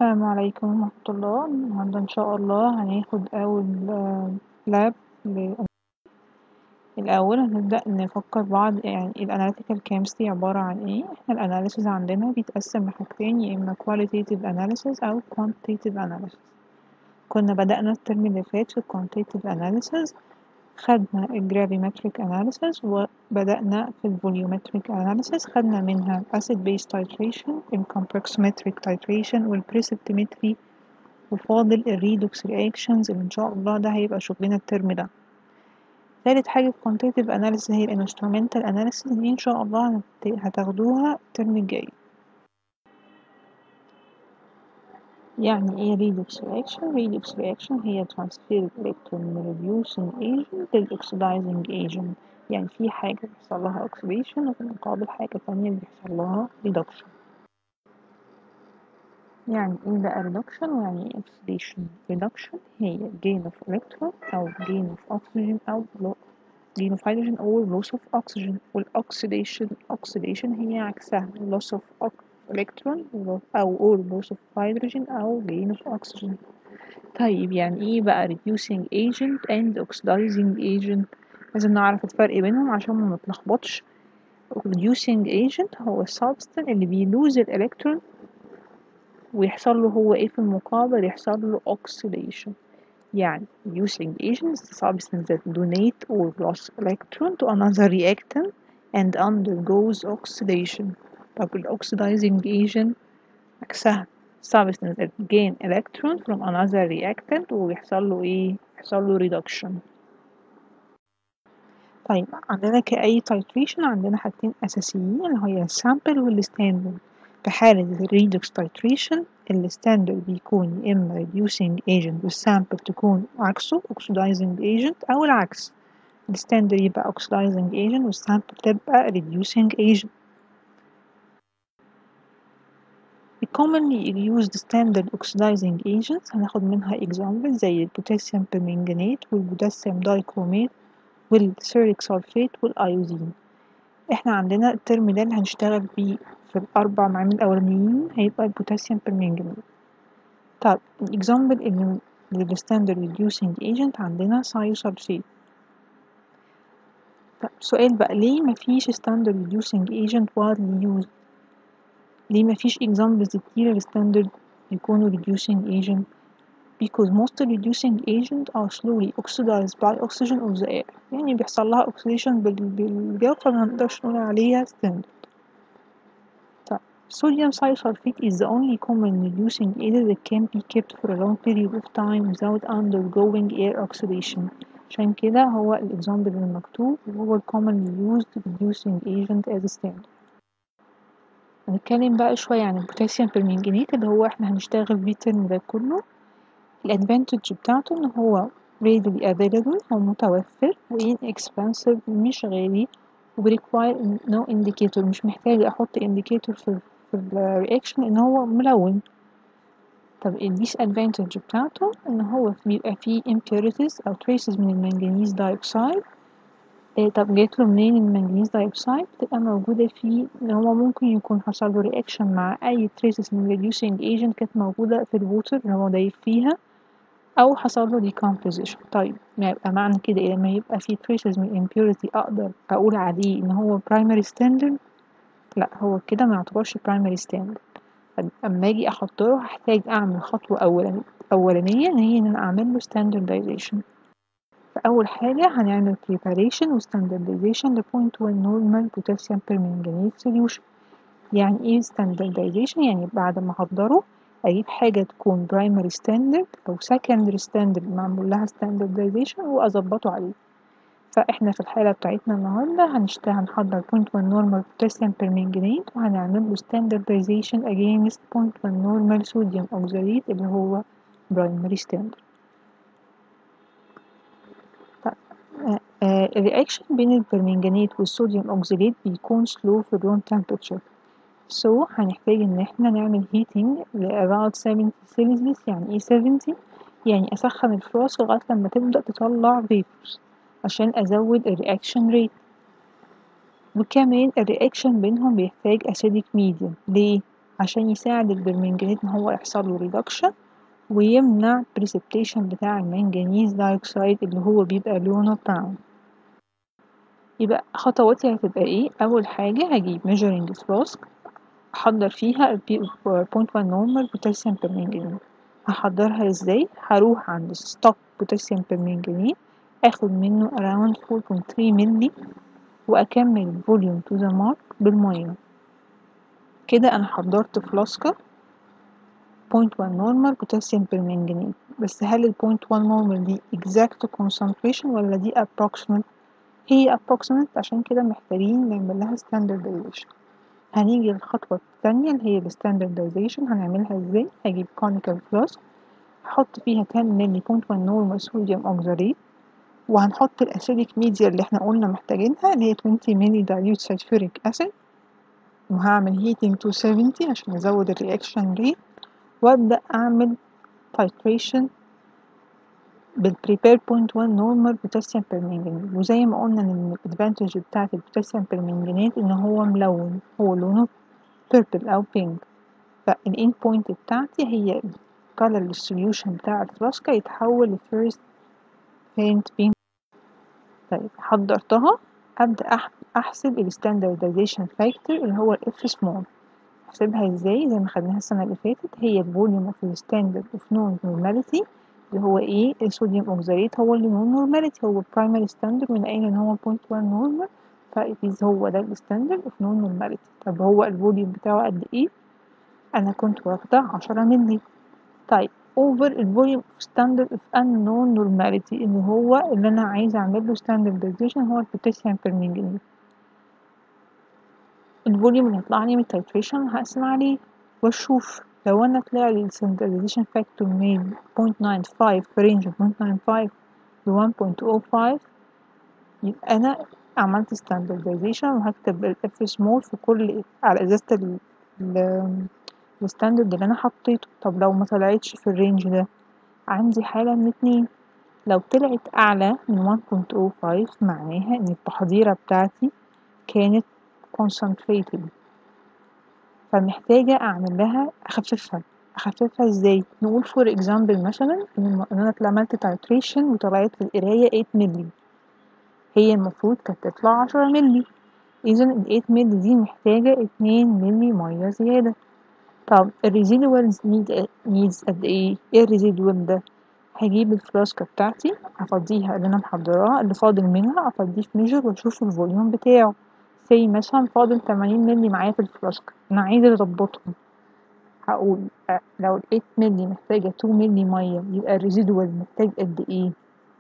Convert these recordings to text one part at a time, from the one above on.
السلام عليكم ورحمة الله النهاردة إن شاء الله هناخد أول لاب الأول هنبدأ نفكر بعض يعني ال analytical chemistry عبارة عن ايه احنا ال analysis عندنا بيتقسم لحاجتين يا إما qualitative analysis أو quantitative analysis كنا بدأنا الترم اللي فات في ال quantitative analysis خدنا ال gravimetric analysis وبدأنا في ال volumetric analysis خدنا منها ال acid base titration ال compreximetric titration وال precipitometry وفاضل ال redox reactions اللي إن شاء الله ده هيبقى شغلنا الترم ده تالت حاجة في quantitative analysis هي ال instrumental analysis دي إن شاء الله هتاخدوها الترم الجاي يعني ايه redox reaction redox reaction هي transfer electron من reducing agent لل oxidizing agent يعني في حاجة بيحصل لها oxidation وفي المقابل حاجة تانية بيحصل لها reduction يعني ايه بقى reduction ويعني ايه oxidation reduction هي gain of electron أو gain of oxygen أو gain of hydrogen أو loss of oxygen والoxidation oxidation هي عكسها loss of electron أو or loss of hydrogen أو gain of oxygen طيب يعني ايه بقى reducing agent and oxidizing agent لازم نعرف الفرق بينهم عشان ما نتلخبطش reducing agent هو السبستان اللي بيلوز الالكترون ويحصل له هو ايه في المقابل يحصل له oxidation يعني reducing agent is the substance that donate or loss electron to another reactant and undergoes oxidation طب ال oxidizing agent عكسها substance that gain electron from another reactant ويحصل له ايه يحصل له reduction طيب عندنا كأي titration عندنا حاجتين أساسيين اللي هي السامبل والستاندرد في حالة الريدوكس titration الستاندرد بيكون يا إما reducing agent والسامبل تكون عكسه oxidizing agent أو العكس الستاندرد يبقى oxidizing agent والسامبل تبقى reducing agent commonly used standard oxidizing agents هناخد منها examples زي البوتاسيوم permanganate والبوتاسيوم دايكرومات والسيريك سلفيت والايوزين احنا عندنا الترم ده اللي هنشتغل فيه في الاربع معامل الاولانيين هيبقى البوتاسيوم permanganate طب الاكزامبل اللي للستاندرد reducing agent عندنا ثايوسلفيت طب سؤال بقى ليه مفيش standard reducing agent widely used ليه مفيش examples كتير للستاندرد يكونوا reducing agent because most reducing agent are slowly oxidized by oxygen of the air يعني بيحصل لها oxidation بالجو فما نقدرش نقول عليها standard طيب sodium thiosulfate is the only common reducing agent that can be kept for a long period of time without undergoing air oxidation عشان كده هو الإكزامبل المكتوب وهو ال commonly used reducing agent as a standard هنتكلم بقى شوية عن البوتاسيوم permanganate اللي هو احنا هنشتغل بيه الترم ده كله الادفانتج بتاعته ان هو readily available هو متوفر و inexpensive مش غالي و require no indicator مش محتاج احط indicator في في الرياكشن ان هو ملون طب ال disadvantage بتاعته ان هو بيبقى فيه impurities او traces من المنجنيز دايوكسيد إيه طب جاتله منين المنجنيز دايوكسيد بتبقى موجودة فيه ان هو ممكن يكون حصل له رياكشن مع اي traces من reducing agent كانت موجودة في الووتر اللي هو دايب فيها او حصل له decomposition طيب ما يبقى معنى كده لما يبقى في traces من impurity اقدر اقول عليه ان هو primary standard لا هو كده ما يعتبرش primary standard اما اجي احضره هحتاج اعمل خطوة اولانية اولانية ان هي ان انا اعمل له standardization فاول حاجة هنعمل preparation و standardization ل 0.1 normal potassium permanganate solution يعني ايه standardization يعني بعد ما احضره اجيب حاجة تكون primary standard او secondary standard معمول لها standardization واظبطه عليه فاحنا في الحالة بتاعتنا النهاردة هنشتغل هنحضر 0.1 normal potassium permanganate وهنعمل له standardization against 0.1 normal sodium oxalate اللي هو primary standard الرياكشن بين البرمنجانات والصوديوم اوكساليت بيكون slow في الروم temperature so هنحتاج ان احنا نعمل heating ل about 70 celsius يعني ايه 70 يعني اسخن الفلاسك لغاية لما تبدأ تطلع vapors عشان ازود الرياكشن ريت وكمان الرياكشن بينهم بيحتاج acidic medium ليه عشان يساعد البرمنجانيت إن هو يحصل له ريدكشن ويمنع precipitation بتاع المنجنيز دايوكسيد اللي هو بيبقى لونه براون يبقى خطواتي هتبقى ايه أول حاجة هجيب measuring flask أحضر فيها 0.1 نورمال بوتاسيوم permanganate هحضرها ازاي هروح عند ستوك بوتاسيوم permanganate اخد منه around 4.3 ملي واكمل الفوليوم تو ذا مارك بالميه كده انا حضرت فلاسكة 0.1 نورمال بوتاسيوم permanganate بس هل ال 0.1 نورمال دي exact concentration ولا دي approximate هي approximate عشان كده محتاجين نعمل لها standardization هنيجي للخطوة التانية اللي هي ال standardization هنعملها ازاي هجيب conical flask هحط فيها 10 ملي 0.1 نورمال صوديوم اوكزاليت وهنحط الاسيديك ميديا اللي احنا قلنا محتاجينها اللي هي 20 ملي dilute sulfuric acid وهعمل heating to 70 عشان ازود الرياكشن ريت وابدا اعمل titration بالبريبير 0.1 نورمال بوتاسيوم permanganate وزي ما قلنا ان الادفانتج بتاعت البوتاسيوم permanganate ان هو ملون هو لونه purple او pink فالان بوينت بتاعتي هي color السوليوشن بتاع الفلاسكة يتحول لفيرست faint pink طيب حضرتها أبدأ أحسب الستاندرديزيشن فاكتور اللي هو الاف سمول أحسبها ازاي زي ما خدناها السنة اللي فاتت هي الفوليوم اوف الستاندرد اوف نون نورماليتي اللي هو ايه الصوديوم اوكزاليت هو اللي نون نورماليتي هو برايمري ستاندرد من قايل ان هو 0.1 نورمال فإذ هو ده الستاندرد اوف نون نورماليتي طب هو الفوليوم بتاعه قد ايه انا كنت واخدة عشرة ملي طيب over الفوليوم ستاندرد اوف unknown normality اللي هو اللي انا عايزه اعمل له standardization هو البوتاسيوم permanganate الفوليوم اللي هيطلع لي من التيتريشن هقسم عليه واشوف لو انا طلع لي الستاندرديزيشن فاكتور من 0.95 في رينج 0.95 ل 1.05 يبقى انا عملت standardization وهكتب الاف سمول في كل على ازازة الستاندرد اللي انا حطيته طب لو ما طلعتش في الرينج ده عندي حالة من اتنين لو طلعت اعلى من 1.05 معناها ان التحضيرة بتاعتي كانت concentrated فمحتاجة اعمل لها اخففها اخففها ازاي نقول فور اكزامبل مثلا ان انا عملت titration وطلعت في القراية 8 ملي هي المفروض كانت تطلع 10 ملي اذا ال 8 ملي دي محتاجة 2 ملي مية زيادة طب الريزيدوالز نيد نيدز قد ايه ايه الريزيدوال ده هجيب الفلاسكة بتاعتي افضيها اللي انا محضراها اللي فاضل منها افضيه في ميجر واشوف الفوليوم بتاعه سي مثلا فاضل 80 ملي معايا في الفلاسكة انا عايزة اظبطهم هقول لو ال 8 ملي محتاجة 2 ملي مية يبقى الريزيدوال محتاج قد ايه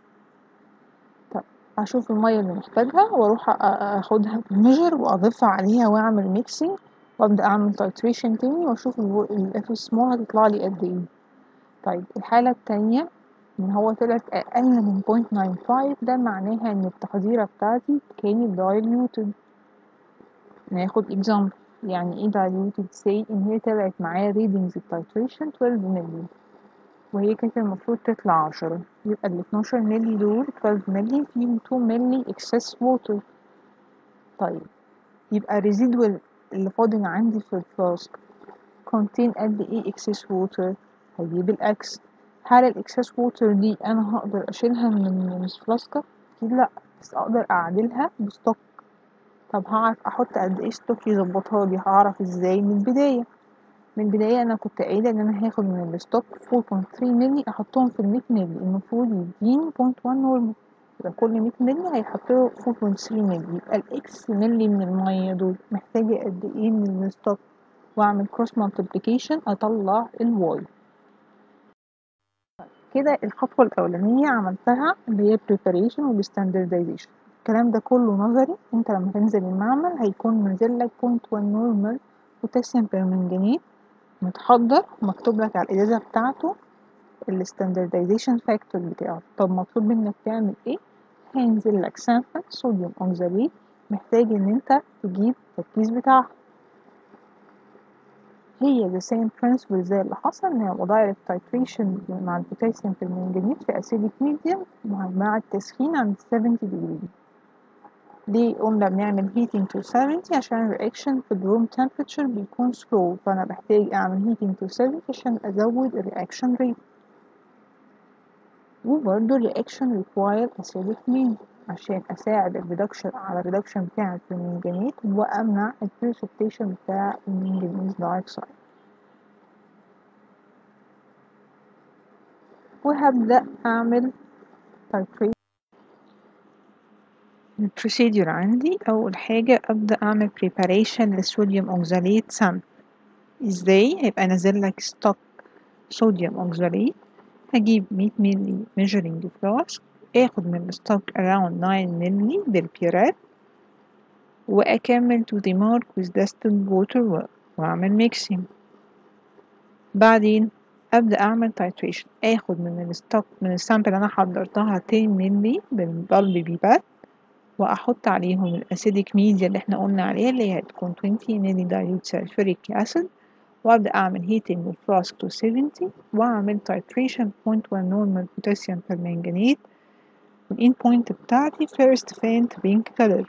طب اشوف المية اللي محتاجها واروح اخدها بميجر واضيفها عليها واعمل ميكسينج وابدا اعمل تايتريشن تاني واشوف الاف سمول هتطلع لي قد ايه طيب الحالة التانية ان هو طلعت اقل من 0.95 ده معناها ان التحضيرة بتاعتي كانت دايليوتد ناخد اكزامبل يعني ايه دايليوتد سي ان هي طلعت معايا ريدنجز التايتريشن 12 ملي وهي كانت المفروض تطلع 10 يبقى ال 12 ملي دول 12 ملي فيهم 2 ملي اكسس ووتر طيب يبقى residual اللي فاضل عندي في الفلاسك contain قد ايه excess water هجيب الاكس هل الاكسس ووتر دي انا هقدر اشيلها من الفلاسكة اكيد لا بس اقدر اعدلها بستوك طب هعرف احط قد ايه ستوك يظبطها لي هعرف ازاي من البداية من البداية انا كنت قايلة ان انا هاخد من الستوك 4.3 ملي احطهم في ال 100 ملي المفروض يديني 0.1 نورمال يبقى كل 100 ملي هيحط له 4.3 ملي يبقى الاكس ملي من المية دول محتاجة قد ايه من الستوك واعمل كروس مالتيبليكيشن اطلع الواي كده الخطوة الأولانية عملتها اللي هي preparation و standardization الكلام ده كله نظري انت لما تنزل المعمل هيكون منزل لك 0.1 نورمال بوتاسيوم بيرمنجانيت متحضر ومكتوب لك على الإزازة بتاعته الستاندرديزيشن فاكتور بتاعه طب مطلوب منك تعمل ايه هينزل لك سامبل صوديوم اوكزاليت محتاج ان انت تجيب التركيز بتاعها هي the same principle زي اللي حصل ان هو direct titration مع البوتاسيوم في المنجنيز في acidic medium مع التسخين عند 70 degree ليه قلنا بنعمل heating to 70 عشان reaction في الروم temperature بيكون slow فأنا بحتاج أعمل heating to 70 عشان أزود ال reaction rate وبرضه ال reaction require acidic mean عشان أساعد ال reduction على ال reduction بتاع المنجنيت وأمنع ال precipitation بتاع المنجنيز dioxide وهبدأ أعمل titration البروسيدور عندي أول حاجة أبدأ أعمل preparation للصوديوم أوكزاليت سامبل إزاي؟ هيبقى نازل لك ستوك صوديوم أوكزاليت هجيب 100 ملي measuring flask آخد من الستوك around 9 ملي بالبيرات وأكمل to the mark with distilled water وأعمل mixing بعدين أبدأ أعمل titration آخد من الستوك من السامبل اللي أنا حضرتها 10 ملي بالبلب بيبات وأحط عليهم الأسيديك ميديا اللي احنا قلنا عليها اللي هي هتكون 20 ملي دايلوت سلفوريك أسيد وأبدأ أعمل heating الفلاسك to 70 وأعمل titration 0.1 normal potassium permanganate والإن بوينت بتاعتي first faint pink color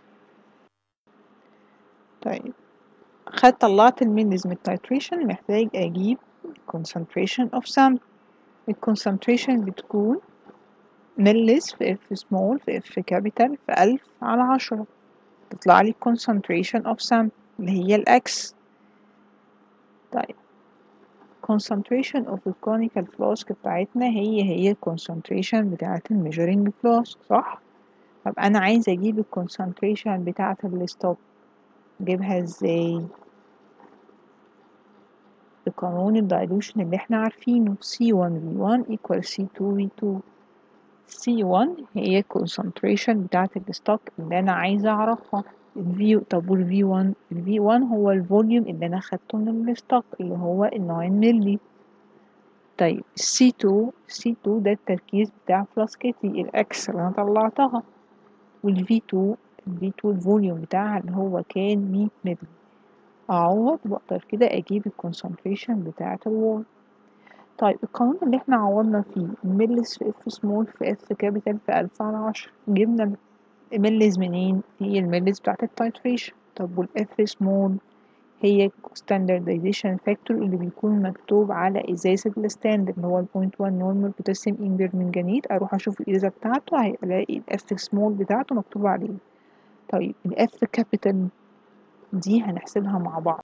طيب خد طلعت الميلز من التايتريشن محتاج أجيب concentration of sample الكونسنتريشن بتكون ملز في اف سمول في اف كابيتال في ألف على عشرة تطلع لي concentration of sample اللي هي الأكس طيب concentration of the conical flask بتاعتنا هي هي concentration بتاعت الميجرينج flask صح؟ طب أنا عايزة أجيب الكونسنتريشن بتاعت الستوب أجيبها ازاي؟ بقانون الدايلوشن اللي احنا عارفينه C1V1 equal C2V2 C1 هي concentration بتاعت الستوك اللي أنا عايزة أعرفها الفي طب والفي 1 الفي 1 هو الفوليوم اللي أنا خدته من الستوك اللي هو ال 9 ملي طيب السي 2 السي 2 ده التركيز بتاع فلاسكتي الأكس اللي أنا طلعتها والفي 2 الفي 2 الفوليوم بتاعها اللي هو كان 100 ملي أعوض وأقدر كده أجيب الكونسنتريشن بتاعة الوول طيب القانون اللي احنا عوضنا فيه الملس في اف سمول في اف كابيتال في ألف على عشرة جبنا الملز منين هي الملز بتاعت التايتريشن طب والاف سمول هي standardization factor اللي بيكون مكتوب على ازازة الستاند اللي هو البوينت 1 نورمال بوتاسيوم امبرمنجانيت اروح اشوف الازازة بتاعته هلاقي الاف سمول بتاعته مكتوب عليه طيب الاف كابيتال دي هنحسبها مع بعض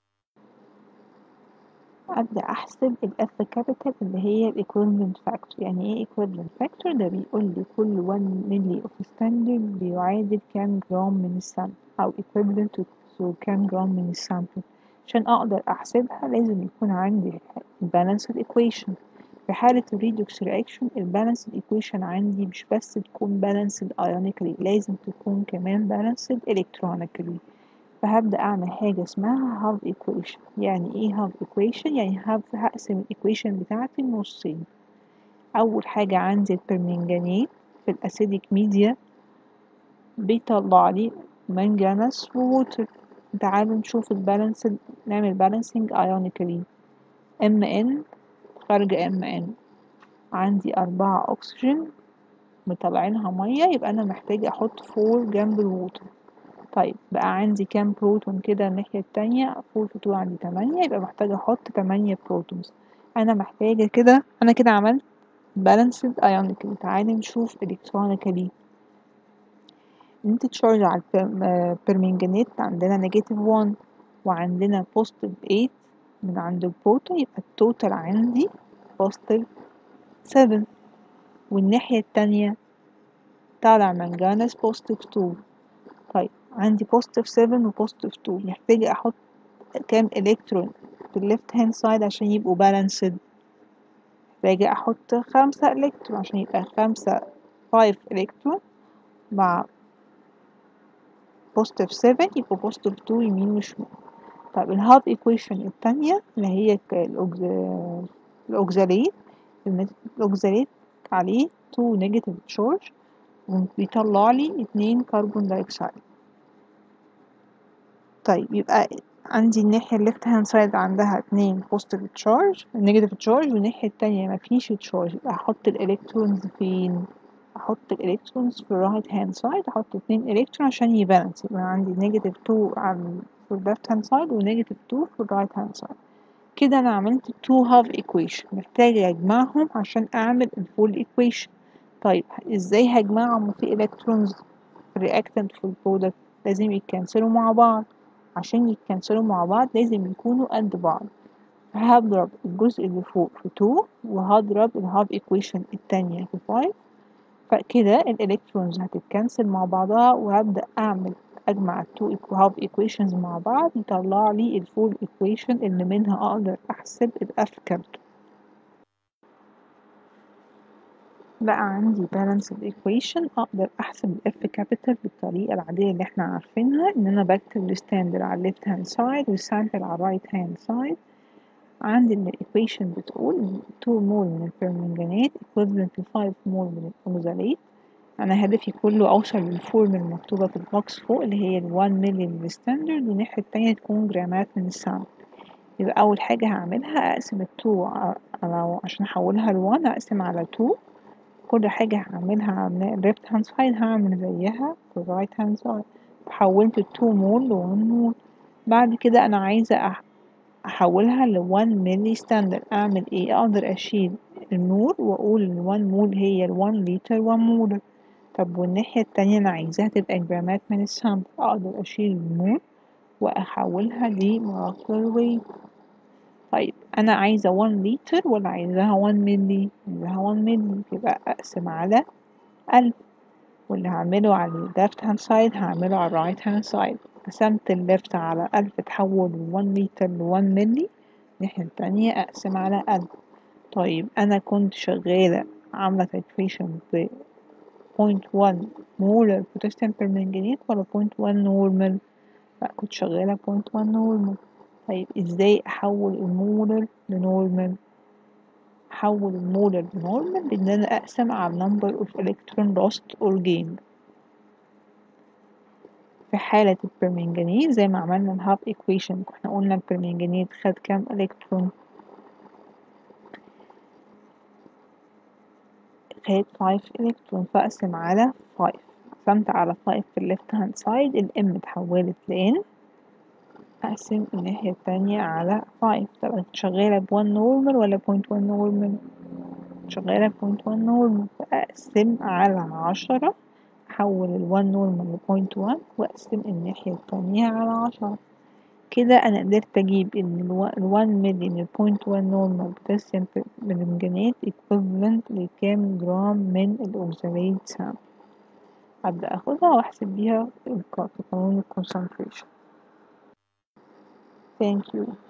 أبدأ أحسب ال F capital اللي هي ال equivalent factor يعني إيه equivalent factor ده بيقول لي كل 1 ملي of standard بيعادل كام جرام من السامبل أو equivalent to, to كام جرام من السامبل عشان أقدر أحسبها لازم يكون عندي balanced equation في حالة الريدوكس رياكشن البالانسد equation عندي مش بس تكون balanced ionically لازم تكون كمان balanced electronically فهبدأ أعمل حاجة اسمها هاف equation يعني إيه هاف equation؟ يعني هاف هقسم الإيكويشن بتاعتي نصين أول حاجة عندي البرمنجانيت في الأسيديك ميديا بيطلع لي منجنس ووتر تعالوا نشوف البالانس نعمل بالانسنج ايونيكالي ام ان خارج ام ان عندي أربعة أكسجين مطلعينها مية يبقى أنا محتاجة أحط فور جنب الووتر طيب بقى عندي كام بروتون كده الناحية التانية فور في تو عندي تمانية يبقى محتاجة أحط تمانية بروتونز أنا محتاجة كده أنا كده عملت balanced ionical تعالي نشوف electronically انت تشارج على البرمنجانيت عندنا نيجاتيف 1 وعندنا بوزيتيف 8 من عند البروتون يبقى التوتال عندي بوزيتيف 7 والناحية التانية طالع منجانس بوزيتيف 2 طيب عندي بوزيتيف 7 وبوزيتيف 2 محتاجة أحط كام إلكترون في الليفت هاند سايد عشان يبقوا بالانسد محتاجة أحط خمسة إلكترون عشان يبقى خمسة 5 إلكترون مع بوزيتيف 7 يبقى بوزيتيف 2 يمين وشمال طيب الهاب ايكويشن التانية اللي هي الأوكزاليت الأوكزاليت عليه 2 نيجاتيف تشارج وبيطلع لي 2 كربون دايوكسيد طيب يبقى عندي الناحية الليفت هاند سايد عندها اتنين بوزيتيف تشارج نيجاتيف تشارج والناحية التانية مفيش تشارج يبقى هحط الإلكترونز فين احط الالكترونز في الرايت هاند سايد احط اتنين الكترون عشان يبالانس يبقى عندي نيجاتيف 2 على في الليفت هاند سايد ونيجاتيف 2 في الرايت هاند سايد كده انا عملت 2 هاف ايكويشن محتاجة اجمعهم عشان اعمل الفول ايكويشن طيب ازاي هجمعهم وفي الكترونز رياكتنت في البرودكت لازم يتكنسلوا مع بعض عشان يتكنسلوا مع بعض لازم يكونوا قد بعض هضرب الجزء اللي فوق في 2 وهضرب الهاف ايكويشن التانية في 5 فكده الالكترونز هتتكنسل مع بعضها وهبدأ اعمل اجمع التو هاف ايكويشنز مع بعض يطلع لي الفول ايكويشن اللي منها اقدر احسب الاف كابيتال بقى عندي بالانس ايكويشن اقدر احسب الاف كابيتال بالطريقه العاديه اللي احنا عارفينها ان انا بكتب الستاندر على الليفت هاند سايد والسامبل على الرايت هاند سايد عندي ان الايكويشن بتقول 2 مول من البرمنجانات equivalent ل 5 مول من الاوزاليت انا هدفي كله اوصل للفورم المكتوبه في البوكس فوق اللي هي ال 1 ملي من الستاندرد والناحيه التانية تكون جرامات من السامبل يبقى اول حاجه هعملها اقسم ال 2 على عشان احولها ل 1 اقسم على 2 كل حاجة هعملها على الليفت هاند سايد هعمل زيها في الرايت هاند سايد حولت التو مول لون مول بعد كده أنا عايزة أحولها لون ملي ستاندر أعمل إيه أقدر أشيل النور وأقول الون مول هي الون لتر ون مول طب والناحية التانية أنا عايزاها تبقى جرامات من السامبل أقدر أشيل المول وأحولها لمولكيولر ويت طيب أنا عايزة 1 لتر ولا عايزاها 1 ملي عايزاها 1 ملي يبقى أقسم على ألف واللي هعمله على ال left hand side هعمله على ال right hand side قسمت ال left على ألف تحول من 1 لتر ل 1 ملي الناحية التانية أقسم على ألف طيب أنا كنت شغالة عاملة titration ب 0.1 مولر بوتاسيوم permanganate ولا 0.1 نورمال لا كنت شغالة 0.1 نورمال طيب ازاي احول المولر لنورمال احول المولر لنورمال بان انا اقسم على number of electron lost or gained في حالة البرمنجانيت زي ما عملنا الهاف equation احنا قلنا البرمنجانيت خد كام الكترون خد 5 الكترون فاقسم على 5 قسمت على 5 في الليفت هاند سايد الام اتحولت ل n أقسم الناحية التانية على 5 طب شغالة ب 1 نورمال ولا 0.1 نورمال شغالة ب 0.1 نورمال فأقسم على عشرة أحول ال 1 نورمال ل 0.1 وأقسم الناحية التانية على عشرة كده أنا قدرت أجيب إن ال 1 ملي من 0.1 نورمال بوتاسيوم بالمنجنات equivalent لكام جرام من الأوكساليت سام أبدأ أخدها وأحسب بيها في قانون الكونسنتريشن Thank you.